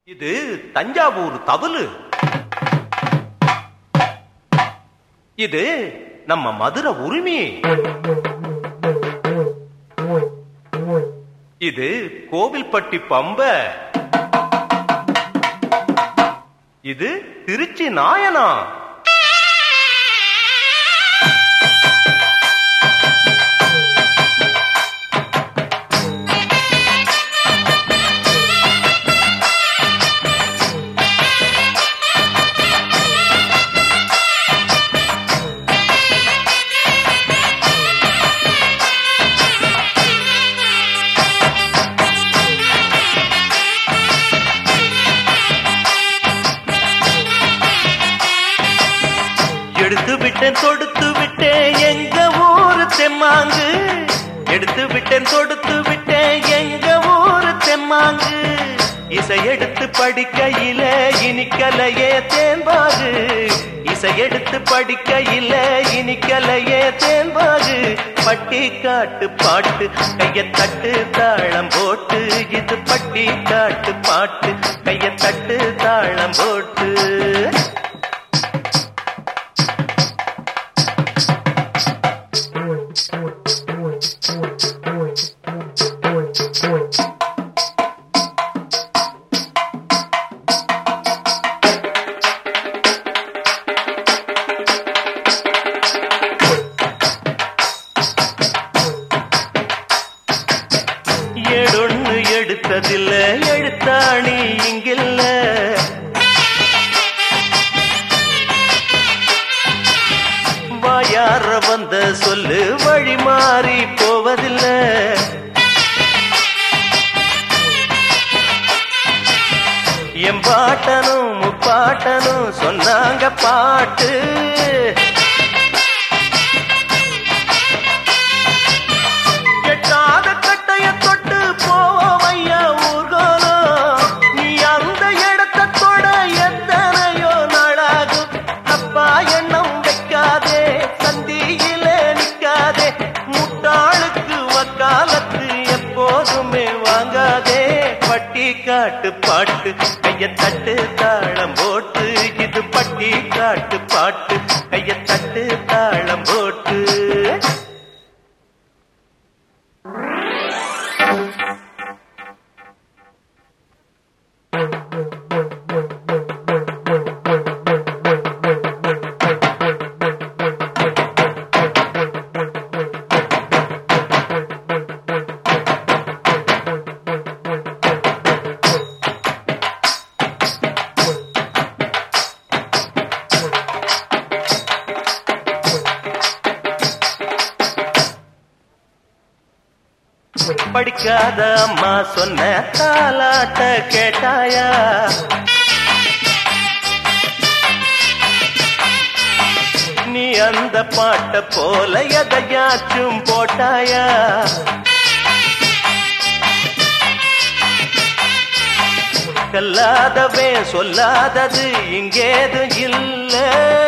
இது தஞ்சாவூர் தவுலு இது நம்ம மதுரை உரிமை இது கோவில்பட்டி பம்ப இது திருச்சி நாயனா எடுத்து விட்டேன் தொடுத்து விட்டேன் எங்க ஊரு தெம்மாங்கு எடுத்து விட்டேன் தொடுத்து விட்டேன் எங்க ஊரு தெம்மாங்கு இசை எடுத்து படிக்கையில இனிக்கலையே தேன்பாகு இசை எடுத்து படிக்கையில இனிக்கலையே தேன்பாகு பட்டி காட்டு பாட்டு கைய தட்டு தாளம் போட்டு இது பட்டி காட்டு பாட்டு கைய தட்டு தாளம் போட்டு ஏடொன்னு எடுத்ததில்ல எழுத்தாணி இங்கில்ல வாயார வந்த சொல்லு வழி மாறி போவதில்லை என் பாட்டனும் முப்பாட்டனும் சொன்னாங்க பாட்டு எட்டாத கட்டைய தொட்டு போவையா ஊர்கோலம் நீ அந்த இடத்தை தொட எத்தனையோ நாளாகும் அப்பா எண்ணம் வைக்காதே சந்தியிலே நிக்காதே முட்டாளுக்கு வக்காலத்து எப்போதுமே வாங்காதே பட்டி காட்டு பாட்டு கைய தட்டு தாளம் போட்டு இது பட்டி காட்டு பாட்டு கைய தட்டு தாளம் போட்டு படிக்காத அம்மா சொன்ன தாலாட்ட கேட்டாயா நீ அந்த பாட்ட போல எதையாச்சும் போட்டாயா கல்லாதவே சொல்லாதது இங்கேது இல்லை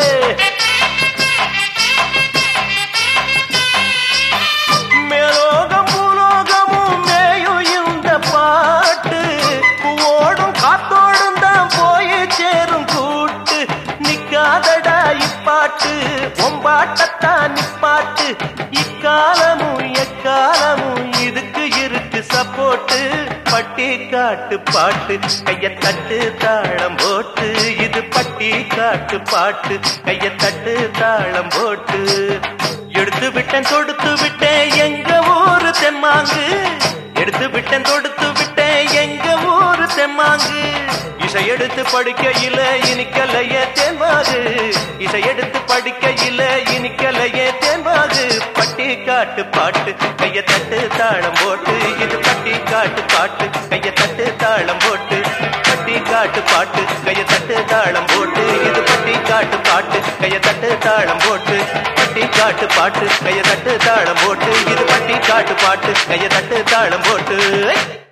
மேலோகம் பூலோகமும் மேயும் இந்த பாட்டு பூவோடும் காத்தோடும் தான் போய் சேரும் கூட்டு நிக்காதடா இப்பாட்டு ஒம்பாட்டத்தான் நிப்பாட்டு இக்காலமும் எக்காலமும் இதுக்கு இருக்கு சப்போட்டு பட்டி காட்டு பாட்டு கைய தட்டு தாளம் போட்டு இது பட்டி காட்டு பாட்டு கைய தட்டு தாளம் போட்டு எடுத்து விட்டேன் தொடுத்து விட்டேன் எங்க ஊரு தெம்மாங்கு எடுத்து விட்டேன் தொடுத்து விட்டேன் எங்க ஊரு தெம்மாங்கு இசை எடுத்து படிக்கையில இனிக்கலையே தேன்பாகு இசை எடுத்து படிக்கையில இனிக்கலையே தேன்பாகு பட்டி காட்டு பாட்டு கைய தட்டு தாளம் போட்டு இது பட்டி காட்டு பாட்டு கைய தட்டு தாளம் போட்டு பட்டி காட்டு பாட்டு கைய தட்டு தாளம் போட்டு இது பட்டி காட்டு பாட்டு கைய தட்டு தாளம் போட்டு பட்டி காட்டு பாட்டு கைய தட்டு தாளம் போட்டு இது பட்டி காட்டு பாட்டு கைய தட்டு தாளம் போட்டு